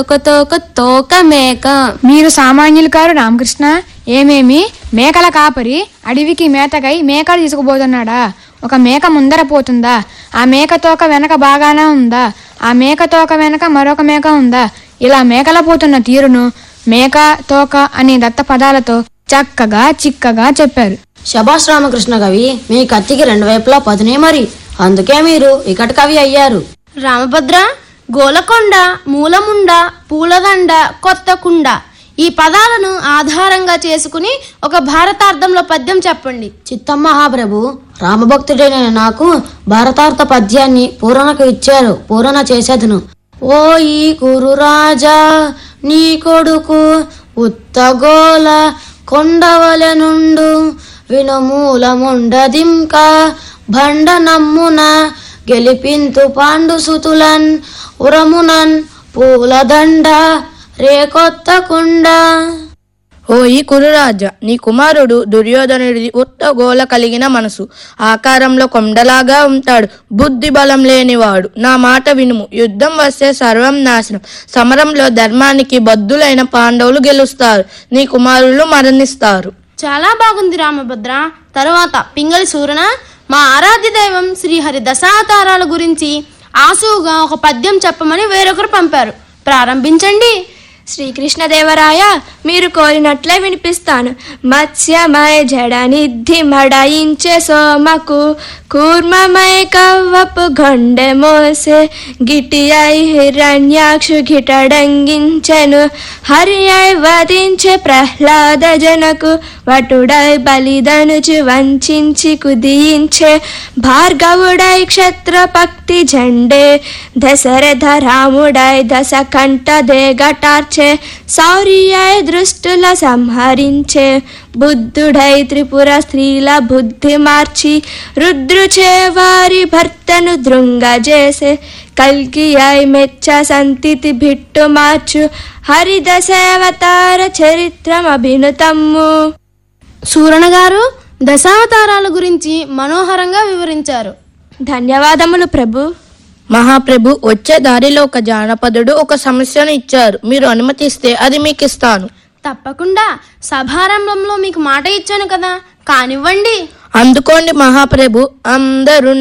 తోక తోక తోక మేక మీరు సామాన్యులు కారు రామకృష్ణ ఏమేమి మేకల కాపరి అడవికి మేతకై మేకలు తీసుకుపోతున్నాడా ఒక మేక ముందర పోతుందా ఆ మేక తోక వెనక బాగానే ఉందా ఆ మేక తోక వెనక మరొక మేక ఉందా ఇలా మేకల పోతున్న తీరును మేక తోక అనే దత్త పదాలతో చక్కగా చిక్కగా చెప్పారు శభాష్ రామకృష్ణ కవి మీ కత్తికి రెండు వైపులా పదునే మరి అందుకే మీరు వికట కవి అయ్యారు రామభద్ర గోలకొండ మూలముండ పూలదండ కొత్తకుండ ఈ పదాలను ఆధారంగా చేసుకుని ఒక భారతార్థంలో పద్యం చెప్పండి చిత్తం మహాప్రభు రామభక్తుడైన నాకు భారతార్థ పద్యాన్ని పూరణకు ఇచ్చారు పూరణ చేసేదను ఓ ఈ కురు రాజా నీ కొడుకు ఉత్తగోల కొండవలెనుండు వినుమూలముండదింక బండ నమ్మున గెలిపింతు పాండు సుతులన్ ఉరమునన్ పూలదండ రేకొత్తకుండ ఓ ఈ కురురాజ నీ కుమారుడు దుర్యోధనుడిది ఉత్తగోల కలిగిన మనసు ఆకారంలో కొండలాగా ఉంటాడు బుద్ధి బలం లేనివాడు నా మాట వినుము యుద్ధం వస్తే సర్వం నాశనం సమరంలో ధర్మానికి బద్దులైన పాండవులు గెలుస్తారు నీ కుమారులు మరణిస్తారు చాలా బాగుంది రామభద్ర తర్వాత పింగళి సూరన మా ఆరాధ్య దైవం శ్రీహరి దశావతారాల గురించి ఆసువుగా ఒక పద్యం చెప్పమని వేరొకరు పంపారు ప్రారంభించండి శ్రీకృష్ణదేవరాయ మీరు కోరినట్లే వినిపిస్తాను మత్స్యమయ జడ నిధి మడయించే సోమకు కూర్మమయ కవ్వపు గొండె మోసే గిటి అయి హిరణ్యాక్షు గిటడంగించెను హరి అయి వధించే ప్రహ్లాద జనకు వటుడై బలిదనుచు వంచించి కుదియించే భార్గవుడై క్షత్రపక్తి జెండే దశరథ రాముడై దశ కంఠ దేగటార్చే శౌర్యై దృష్టుల సంహరించే బుద్ధుడై త్రిపుర స్త్రీల బుద్ధి మార్చి రుద్రుచే వారి భర్తను దృంగజేసే కల్కి అయి మెచ్చ సంతితి బిట్టు మార్చు హరిదశావతార చరిత్రం అభినుతమ్ము సూరణ గారు దశావతారాల గురించి మనోహరంగా వివరించారు ధన్యవాదములు ప్రభు మహాప్రభు వచ్చే దారిలో ఒక జానపదుడు ఒక సమస్యను ఇచ్చారు మీరు అనుమతిస్తే అది మీకు ఇస్తాను తప్పకుండా సభారంభంలో మీకు మాట ఇచ్చాను కదా కానివ్వండి అందుకోండి మహాప్రభు అందరూ